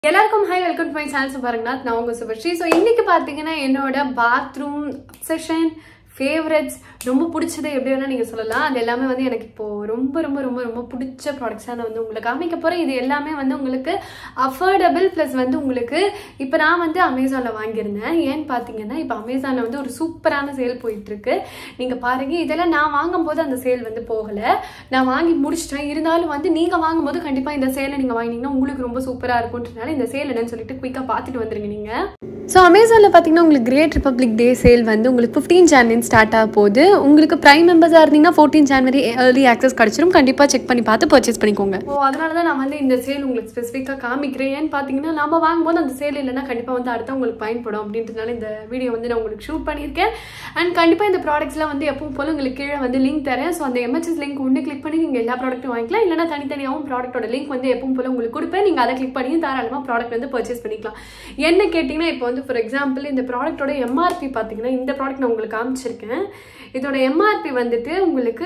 எல்லாருக்கும் hi welcome to my channel பாருங்கன்னா நான் உங்க சுபஸ்ரீ ஸோ இன்னைக்கு பார்த்தீங்கன்னா என்னோட பாத்ரூம் அப்சஷன் ஃபேவரட்ஸ் ரொம்ப பிடிச்சது எப்படி வேணா நீங்கள் சொல்லலாம் அது எல்லாமே வந்து எனக்கு இப்போ ரொம்ப ரொம்ப ரொம்ப ரொம்ப பிடிச்ச ப்ராடக்ட்ஸாக நான் வந்து உங்களுக்கு காமிக்க போகிறேன் இது எல்லாமே வந்து உங்களுக்கு அஃபோர்டபுள் ப்ளஸ் வந்து உங்களுக்கு இப்போ நான் வந்து அமேசானில் வாங்கியிருந்தேன் ஏன்னு பார்த்தீங்கன்னா இப்போ அமேசானில் வந்து ஒரு சூப்பரான சேல் போயிட்டுருக்கு நீங்கள் பாருங்க இதெல்லாம் நான் வாங்கும்போது அந்த சேல் வந்து போகலை நான் வாங்கி முடிச்சிட்டேன் இருந்தாலும் வந்து நீங்கள் வாங்கும்போது கண்டிப்பாக இந்த சேலை நீங்கள் வாங்கினீங்கன்னா உங்களுக்கு ரொம்ப சூப்பராக இருக்கும்ன்றனால இந்த சேல் என்னன்னு சொல்லிட்டு குயிக்காக பார்த்துட்டு வந்துருங்க நீங்கள் ஸோ அமேசானில் பார்த்தீங்கன்னா உங்களுக்கு கிரேட் ரிப்பப்ளிக் டே சேல் வந்து உங்களுக்கு ஃபிஃப்டீன் ஜான்வரி ஸ்டார்ட் ஆக போகுது உங்களுக்கு ப்ரைம் மெம்பர்ஸாக இருந்தீங்கன்னா ஃபோர்டீன் ஜான்வரி ஏர்லி ஆக்சஸ் கிடச்சிரும் கண்டிப்பாக செக் பண்ணி பார்த்து பர்ச்சேஸ் பண்ணிக்கோங்க ஸோ அதனால தான் நான் வந்து இந்த சேல் உங்களுக்கு ஸ்பெசிஃபிக்காக காமிக்கிறேன் ஏன்னு பார்த்தீங்கன்னா நம்ம வாங்கும்போது அந்த சேல் இல்லைன்னா கண்டிப்பாக வந்து அடுத்த உங்களுக்கு பயன்படும் அப்படின்றதுனால இந்த வீடியோ வந்து நான் உங்களுக்கு ஷூட் பண்ணியிருக்கேன் அண்ட் கண்டிப்பாக இந்த ப்ராடக்ட்ஸ்லாம் வந்து எப்பவும் போல உங்களுக்கு கீழே வந்து லிங்க் தரேன் ஸோ அந்த எம்எச்எஸ் லிங்க் ஒன்று கிளிக் பண்ணி நீங்கள் எல்லா ப்ராடக்ட்டும் வாங்கிக்கலாம் இல்லைனா தனித்தனியாகவும் ப்ராடக்ட்டோட லிங்க் வந்து எப்பவும் போல உங்களுக்கு கொடுப்பேன் நீங்கள் அதை கிளிக் பண்ணி தாராளமாக ப்ராடக்ட் வந்து பர்ச்சேஸ் பண்ணிக்கலாம் என்ன கேட்டிங்கன்னா இப்போ வந்து ஃபார் எக்ஸாம்பிள் இந்த ப்ராடக்ட்டோட எம்ஆர்பி பார்த்தீங்கன்னா இந்த ப்ராடக்ட் நான் உங்களுக்கு காமிச்சிருக்கேன் இதோட எம்ஆர்பி வந்துட்டு உங்களுக்கு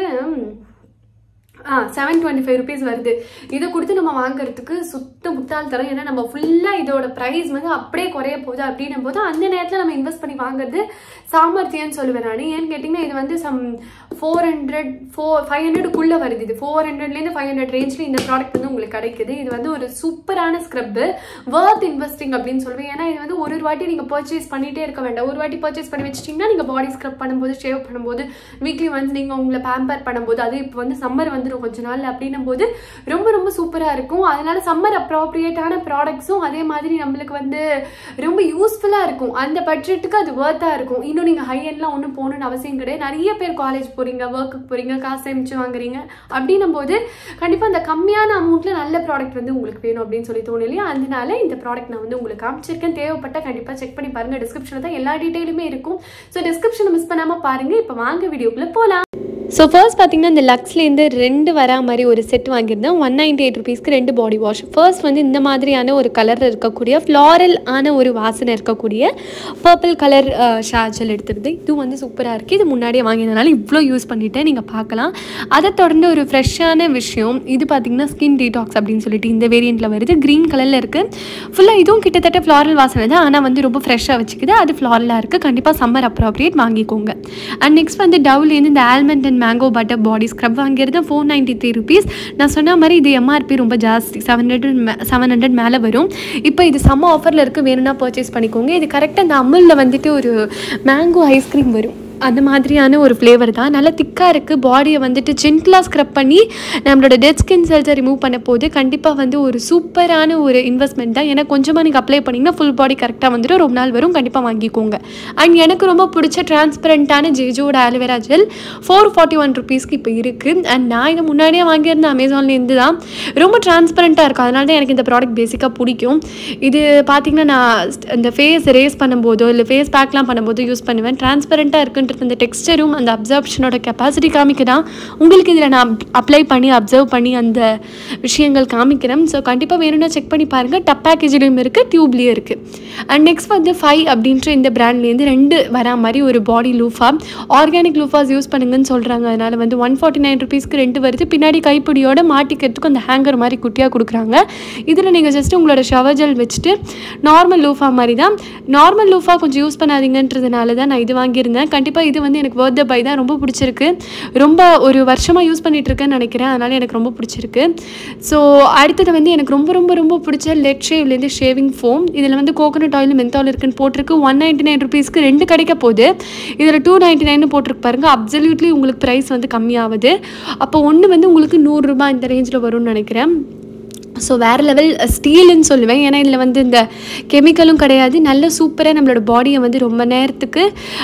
ஆ செவன் டுவெண்ட்டி ஃபைவ் ருபீஸ் வருது இதை கொடுத்து நம்ம வாங்குறதுக்கு சுத்த முட்டாள் தரம் ஏன்னா நம்ம ஃபுல்லாக இதோட ப்ரைஸ் வந்து அப்படியே குறைய போகுது அப்படின்னும் போது அந்த நேரத்தில் நம்ம இன்வெஸ்ட் பண்ணி வாங்குறது சாமர்த்தியம்னு சொல்லுவேன் நான் ஏன்னு கேட்டிங்கன்னா இது வந்து some four hundred four five ஹண்ட்ரடுக்குள்ளே வருது இது ஃபோர் ஹண்ட்ரட்லேருந்து ஃபைவ் ஹண்ட்ரட் ரேஞ்சில் இந்த ப்ராடக்ட் வந்து உங்களுக்கு கிடைக்குது இது வந்து ஒரு சூப்பரான ஸ்க்ரப்பு ஒர்த் இன்வெஸ்டிங் அப்படின்னு சொல்லுவேன் ஏன்னா இது வந்து ஒரு ஒரு வாட்டி நீங்கள் பர்ச்சேஸ் பண்ணிகிட்டே இருக்க வேண்டாம் ஒரு வாட்டி பர்ச்சேஸ் பண்ணி வச்சிட்டிங்கன்னா நீங்கள் பாடி ஸ்க்ரப் பண்ணும்போது ஷேவ் பண்ணும்போது வீக்லி ஒன்ஸ் நீங்கள் உங்களை பேம்பர் பண்ணும்போது அது இப்போ வந்து சம்மர் வந்துடும் கொஞ்ச நாள் அப்படின்னும் போது ரொம்ப ரொம்ப சூப்பராக இருக்கும் அதனால சம்மர் அப்ராப்ரியேட்டான ப்ராடக்ட்ஸும் அதே மாதிரி நம்மளுக்கு வந்து ரொம்ப யூஸ்ஃபுல்லாக இருக்கும் அந்த பட்ஜெட்டுக்கு அது ஒர்த்தாக இருக்கும் இன்னும் நீங்கள் ஹை எண்ட்லாம் ஒன்றும் போகணுன்னு அவசியம் கிடையாது நிறைய பேர் காலேஜ் போகிறீங்க ஒர்க்குக்கு போகிறீங்க காசு சேமிச்சு வாங்குறீங்க அப்படின்னும் போது கண்டிப்பாக அந்த கம்மியான அமௌண்ட்டில் நல்ல ப்ராடக்ட் வந்து உங்களுக்கு வேணும் அப்படின்னு சொல்லி தோணும் இல்லையா அதனால இந்த ப்ராடக்ட் நான் வந்து உங்களுக்கு காமிச்சிருக்கேன் தேவைப்பட்டால் கண்டிப்பாக செக் பண்ணி பாருங்கள் டிஸ்கிரிப்ஷனில் தான் எல்லா டீட்டெயிலுமே இருக்கும் ஸோ டிஸ்கிரிப்ஷனை மிஸ் பண்ணாமல் பாருங்கள் இப்போ வாங்க வீடியோக்குள்ளே போகலாம் ஸோ ஃபர்ஸ்ட் பார்த்தீங்கன்னா இந்த லக்ஸ்லேருந்து ரெண்டு வரா மாதிரி ஒரு செட் வாங்கியிருந்தேன் ஒன் நைன்டி எயிட் ருபீஸ்க்கு ரெண்டு பாடி வாஷ் ஃபர்ஸ்ட் வந்து இந்த மாதிரியான ஒரு கலரில் இருக்கக்கூடிய ஃப்ளாரல் ஆன ஒரு வாசனை இருக்கக்கூடிய பர்பிள் கலர் ஷார்ஜல் எடுத்துருது இது வந்து சூப்பராக இருக்குது இது முன்னாடியே வாங்கினதுனால இவ்வளோ யூஸ் பண்ணிட்டேன் நீங்கள் பார்க்கலாம் அதை தொடர்ந்து ஒரு ஃப்ரெஷ்ஷான விஷயம் இது பார்த்தீங்கன்னா ஸ்கின் டீடாக்ஸ் அப்படின்னு சொல்லிட்டு இந்த வேரியண்ட்டில் வருது க்ரீன் கலரில் இருக்குது ஃபுல்லாக இதுவும் கிட்டத்தட்ட ஃப்ளாரல் வாசனை தான் ஆனால் வந்து ரொம்ப ஃப்ரெஷ்ஷாக வச்சுக்குது அது ஃப்ளாரலாக இருக்குது கண்டிப்பாக சம்மர் அப்ராப்ரியேட் வாங்கிக்கோங்க அண்ட் நெக்ஸ்ட் வந்து டவுலேருந்து இந்த almond and mango butter body scrub வாங்கியிருந்தா ஃபோர் நைன்ட்டி த்ரீ ருபீஸ் நான் சொன்ன மாதிரி இது எம்ஆர்பி ரொம்ப ஜாஸ்தி செவன் ஹண்ட்ரட் செவன் ஹண்ட்ரட் மேலே வரும் இப்போ இது செம்ம ஆஃபரில் இருக்குது வேணும்னா பர்ச்சேஸ் பண்ணிக்கோங்க இது கரெக்டாக அந்த அமுலில் வந்துட்டு ஒரு மேங்கோ ஐஸ்கிரீம் வரும் அந்த மாதிரியான ஒரு ஃப்ளேவர் தான் நல்லா திக்காக இருக்குது பாடியை வந்துட்டு ஜென்டலாக ஸ்க்ரப் பண்ணி நம்மளோட டெட் ஸ்கின் செல்ஸை ரிமூவ் பண்ண போது கண்டிப்பாக வந்து ஒரு சூப்பரான ஒரு இன்வெஸ்ட்மெண்ட் தான் ஏன்னா கொஞ்சமாக நீங்கள் அப்ளை பண்ணிங்கன்னா ஃபுல் பாடி கரெக்டாக வந்துட்டு ரொம்ப நாள் வரும் கண்டிப்பாக வாங்கிக்கோங்க அண்ட் எனக்கு ரொம்ப பிடிச்ச டிரான்ஸ்பரண்ட்டான ஜேஜோட aloe vera gel four forty one ருபீஸ்க்கு இப்போ இருக்குது அண்ட் நான் இதை முன்னாடியே வாங்கியிருந்தேன் அமேசான்லேருந்து தான் ரொம்ப டிரான்ஸ்பரண்ட்டாக இருக்கும் அதனால தான் எனக்கு இந்த ப்ராடக்ட் பேசிக்காக பிடிக்கும் இது பார்த்திங்கன்னா நான் இந்த ஃபேஸ் ரேஸ் பண்ணும்போதோ இல்லை ஃபேஸ் பேக்லாம் பண்ணும்போது யூஸ் பண்ணுவேன் டிரான்ஸ்பரண்ட்டாக இருக்குன்னு அப்படின்றது அந்த டெக்ஸ்டரும் அந்த அப்சர்ப்ஷனோட கெப்பாசிட்டி காமிக்குதான் உங்களுக்கு இதில் நான் அப்ளை பண்ணி அப்சர்வ் பண்ணி அந்த விஷயங்கள் காமிக்கிறேன் ஸோ கண்டிப்பாக வேணும்னா செக் பண்ணி பாருங்கள் டப் பேக்கேஜ்லேயும் இருக்குது டியூப்லேயும் இருக்குது அண்ட் நெக்ஸ்ட் வந்து ஃபைவ் அப்படின்ற இந்த பிராண்ட்லேருந்து ரெண்டு வரா மாதிரி ஒரு body loofah organic loofahs use பண்ணுங்கன்னு சொல்கிறாங்க அதனால் வந்து ஒன் ஃபார்ட்டி நைன் ருபீஸ்க்கு ரெண்டு வருது பின்னாடி கைப்பிடியோட மாட்டிக்கிறதுக்கு அந்த ஹேங்கர் மாதிரி குட்டியாக கொடுக்குறாங்க இதில் நீங்கள் ஜஸ்ட் உங்களோட ஷவர் ஜெல் வச்சுட்டு நார்மல் லூஃபா மாதிரி தான் நார்மல் லூஃபா கொஞ்சம் யூஸ் பண்ணாதீங்கன்றதுனால தான் நான் இது வாங்கியிருந்தேன் கண்டிப்பாக இது வந்து எனக்கு பர்த்டே பை தான் ரொம்ப பிடிச்சிருக்கு ரொம்ப ஒரு வருஷமாக யூஸ் பண்ணிட்டு இருக்கேன்னு நினைக்கிறேன் அதனால் எனக்கு ரொம்ப பிடிச்சிருக்கு ஸோ அடுத்தது வந்து எனக்கு ரொம்ப ரொம்ப ரொம்ப பிடிச்ச லெட் ஷேவ்லேருந்து ஷேவிங் ஃபோம் இதில் வந்து கோகனட் ஆயில் மென்தால் இருக்குன்னு போட்டிருக்கு ஒன் நைன்ட்டி நைன் ருபீஸ்க்கு ரெண்டு கிடைக்க போகுது இதில் டூ நைன்ட்டி நைன் போட்டிருக்கு பாருங்கள் அப்சல்யூட்லி உங்களுக்கு ப்ரைஸ் வந்து கம்மியாகுது அப்போ ஒன்று வந்து உங்களுக்கு நூறுரூபா இந்த ரேஞ்சில் வரும்னு நினைக்கிறேன் ஸோ வேறு லெவல் ஸ்டீலுன்னு சொல்லுவேன் ஏன்னா இதில் வந்து இந்த கெமிக்கலும் கிடையாது நல்ல சூப்பராக நம்மளோட பாடியை வந்து ரொம்ப நேரத்துக்கு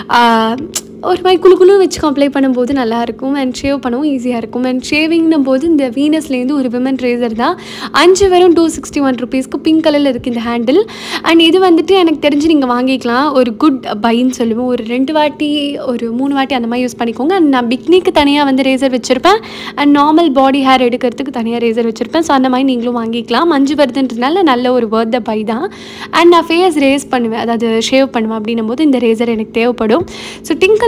ஒரு மாதிரி குழு குழு வச்சு அப்ளை பண்ணும்போது நல்லாயிருக்கும் அண்ட் ஷேவ் பண்ணவும் ஈஸியாக இருக்கும் அண்ட் ஷேவிங்னும் போது இந்த வீனஸ்லேருந்து ஒரு விமன் ரேசர் தான் அஞ்சு வெறும் டூ சிக்ஸ்டி ஒன் ருபீஸ்க்கு பிங்க் கலரில் இருக்குது இந்த ஹேண்டில் அண்ட் இது வந்துட்டு எனக்கு தெரிஞ்சு நீங்கள் வாங்கிக்கலாம் ஒரு குட் பைன்னு சொல்லுவேன் ஒரு ரெண்டு வாட்டி ஒரு மூணு வாட்டி அந்த மாதிரி யூஸ் பண்ணிக்கோங்க அண்ட் நான் பிக்னிக்கு தனியாக வந்து ரேசர் வச்சுருப்பேன் அண்ட் நார்மல் பாடி ஹேர் எடுக்கிறதுக்கு தனியாக ரேசர் வச்சுருப்பேன் ஸோ அந்த மாதிரி நீங்களும் வாங்கிக்கலாம் மஞ்சு வருதுன்றதுனால நல்ல ஒரு பர்த்டே பை தான் அண்ட் நான் ஃபேஸ் ரேஸ் பண்ணுவேன் அதாவது ஷேவ் பண்ணுவேன் அப்படின்னும் போது இந்த ரேசர் எனக்கு தேவைப்படும் ஸோ டிங்கிள்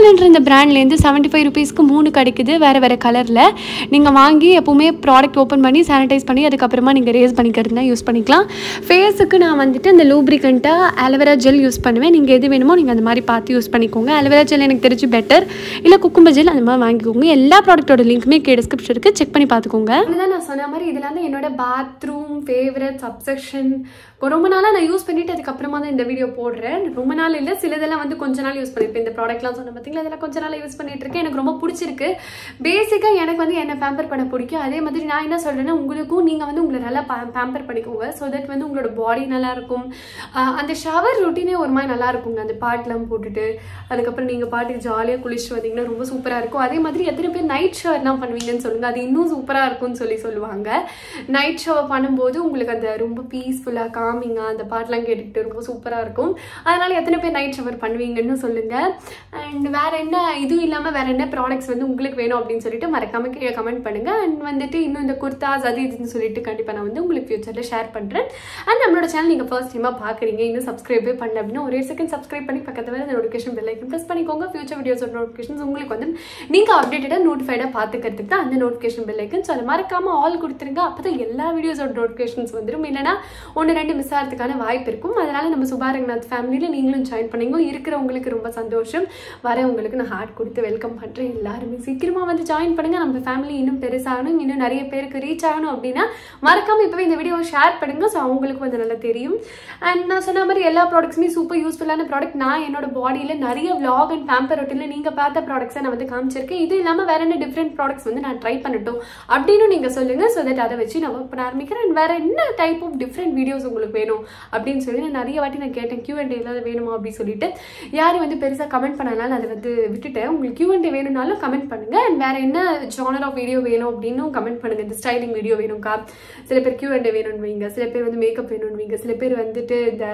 லிட்டர் இந்த பிராண்ட்லேருந்து செவன்ட்டி ஃபைவ் ருபீஸ்க்கு மூணு கிடைக்குது வேறு வேறு கலரில் நீங்கள் வாங்கி எப்போவுமே ப்ராடக்ட் ஓப்பன் பண்ணி சானிடைஸ் பண்ணி அதுக்கப்புறமா நீங்கள் ரேஸ் பண்ணிக்கிறதுனா யூஸ் பண்ணிக்கலாம் ஃபேஸுக்கு நான் வந்துட்டு இந்த லூப்ரிகண்ட்டாக அலோவேரா ஜெல் யூஸ் பண்ணுவேன் நீங்கள் எது வேணுமோ நீங்கள் அந்த மாதிரி பார்த்து யூஸ் பண்ணிக்கோங்க அலோவேரா ஜெல் எனக்கு தெரிஞ்சு பெட்டர் இல்லை குக்கும்பர் ஜெல் அந்த மாதிரி வாங்கிக்கோங்க எல்லா ப்ராடக்ட்டோட லிங்க்குமே கே டிஸ்கிரிப்ஷன் இருக்குது செக் பண்ணி பார்த்துக்கோங்க அதுதான் நான் சொன்ன மாதிரி இதெல்லாம் தான் என்னோட பாத்ரூம் ஃபேவரட் சப்செக்ஷன் ரொம்ப நாளாக நான் யூஸ் பண்ணிட்டு அதுக்கப்புறமா தான் இந்த வீடியோ போடுறேன் ரொம்ப நாள் இல்லை சிலதெல்லாம் வந்து கொஞ்ச நாள் யூஸ் பண்ணியிருப்பேன் இந்த ப்ராடக்ட்லாம் சொன்ன பார்த்தீங்களா அதெல்லாம் கொஞ்ச நாள் யூஸ் பண்ணிட்டு இருக்கேன் எனக்கு ரொம்ப பிடிச்சிருக்கு பேசிக்காக எனக்கு வந்து என்ன பேம்பர் பண்ண பிடிக்கும் அதே மாதிரி நான் என்ன சொல்கிறேன்னா உங்களுக்கும் நீங்கள் வந்து உங்களை நல்லா பேம்பர் பண்ணிக்கோங்க ஸோ தட் வந்து உங்களோட பாடி நல்லா இருக்கும் ஆஹ் அந்த ஷவர் ரொட்டீனே ஒரு மாதிரி நல்லா இருக்குங்க அந்த பாட்டெலாம் போட்டுட்டு அதுக்கப்புறம் நீங்கள் பாட்டுக்கு ஜாலியாக குளிச்சுட்டு வந்தீங்கன்னா ரொம்ப சூப்பராக இருக்கும் அதே மாதிரி எத்தனை பேர் நைட் ஷவர்லாம் பண்ணுவீங்கன்னு சொல்லுங்கள் அது இன்னும் சூப்பராக இருக்கும்னு சொல்லி சொல்லுவாங்க நைட் ஷவர் பண்ணும்போது உங்களுக்கு அந்த ரொம்ப பீஸ்ஃபுல்லாக காமிங்காக அந்த பாட்டெலாம் கேட்டுக்கிட்டு ரொம்ப சூப்பராக இருக்கும் அதனால் எத்தனை பேர் நைட் ஷவர் பண்ணுவீங்கன்னு சொல்லுங்கள் அண்ட் வேறு என்ன இதுவும் இல்லாமல் வேறு என்ன ப்ராடக்ட்ஸ் வந்து உங்களுக்கு வேணும் அப்படின்னு சொல்லிட்டு மறக்காம கீழே கமெண்ட் பண்ணுங்கள் அண்ட் வந்துட்டு இன்னும் இந்த குர்தாஸ் அது இதுன்னு சொல்லிட்டு கண்டிப்பாக நான் வந்து உங்களுக்கு ஃபியூச்சரில் ஷேர் பண்ணுறேன் அண்ட் நம்மளோட சேனல் நீங்கள் ஃபர்ஸ்ட் டைமாக பார்க்குறீங்க இன்னும் சப்ஸ்கிரைபே பண்ணல அப்படின்னா ஒரே செகண்ட் சப்ஸ்கிரைப் பண்ணி பக்கத்தில் இந்த நோட்டிஃபிகேஷன் பெல் ஐக்கன் ப்ரெஸ் பண்ணிக்கோங்க ஃபியூச்சர் வீடியோஸோட நோட்டிஃபிகேஷன்ஸ் உங்களுக்கு வந்து நீங்கள் அப்டேட்டடாக நோட்டிஃபைடாக பார்த்துக்கிறதுக்கு தான் அந்த நோட்டிஃபிகேஷன் பெல் ஐக்கன் ஸோ அதை மறக்காமல் ஆல் கொடுத்துருங்க அப்போ தான் எல்லா வீடியோஸோட நோட்டிஃபிகேஷன்ஸ் வந்துடும் இல்லைனா ஒன்று ரெண்டு மிஸ் ஆகிறதுக்கான வாய்ப்பு இருக்கும் அதனால் நம்ம சுபாரங்கநாத் ஃபேமிலியில் நீங்களும் ஜாயின் பண்ணீங்க இருக்கிறவங்களுக்கு ரொம்ப சந்தோஷம் வரவங்களுக்கு நான் ஹார்ட் கொடுத்து வெல்கம் பண்ணுறேன் எல்லாருமே சீக்கிரமாக வந்து ஜாயின் பண்ணுங்கள் நம்ம ஃபேமிலி இன்னும் பெருசாகணும் இன்னும் நிறைய பேருக்கு ரீச் ஆகணும் அப்படின்னா மறக்காமல் இப்போவே இந்த வீடியோவை ஷேர் பண்ணுங்கள் ஸோ அவங்களுக்கு வந்து நல்லா தெரியும் அண்ட் நான் சொன்ன மாதிரி எல்லா ப்ராடக்ட்ஸுமே சூப்பர் யூஸ்ஃபுல்லான ப்ராடக்ட் நான் என்னோட பாடியில் நிறைய vlog அண்ட் பேம்பர் ரொட்டினில் நீங்கள் பார்த்த ப்ராடக்ட்ஸை நான் வந்து காமிச்சிருக்கேன் இது இல்லாமல் வேற என்ன டிஃப்ரெண்ட் ப்ராடக்ட்ஸ் வந்து நான் ட்ரை பண்ணட்டும் அப்படின்னு நீங்கள் சொல்லுங்கள் ஸோ தட் அதை வச்சு நான் ஒர்க் பண்ண ஆரம்பிக்கிறேன் அண்ட் வேற என்ன டைப் ஆஃப் டிஃப்ரெண்ட் வீடியோஸ் உங்களுக்கு வேணும் அப்படின்னு சொல்லி நான் நிறைய வாட்டி நான் கேட்டேன் கியூ அண்ட் ஏதாவது வேணுமா அப்படின்னு சொல்லிட்டு யாரும் வந்து பெருசாக கமெண்ட் பண்ணனால அதை வந்து விட்டுட்டேன் உங்களுக்கு கியூ அண்ட் வேணும்னாலும் கமெண்ட் பண்ணுங்க அண்ட் வேற என்ன ஜானர் ஆஃப் வீடியோ வேணும் அப்படின்னும் கமெண்ட் பண்ணுங்க இந்த ஸ்டைலிங் வீடியோ வேணும்க்கா சில பேர் கியூ அண்ட் வேணும்னு வைங்க சில பேர் வந்து மேக்கப் வேணும்னு வைங்க சில பேர் வந்துட்டு இந்த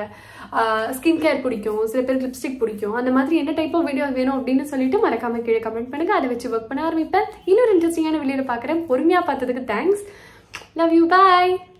ஸ்கின் கேர் பிடிக்கும் சில பேருக்கு லிப்ஸ்டிக் பிடிக்கும் அந்த மாதிரி என்ன டைப் ஆஃப் வீடியோ வேணும் அப்படின்னு சொல்லிட்டு மறக்காம கீழே கமெண்ட் பண்ணுங்க அதை வச்சு ஒர்க் பண்ண ஆரம்பிப்பேன் இன்னொரு இன்ட்ரெஸ்டிங்கான வீடியோவில் பார்க்குறேன் பொறுமையாக பார்த்ததுக்கு தேங்க்ஸ் லவ் யூ பாய்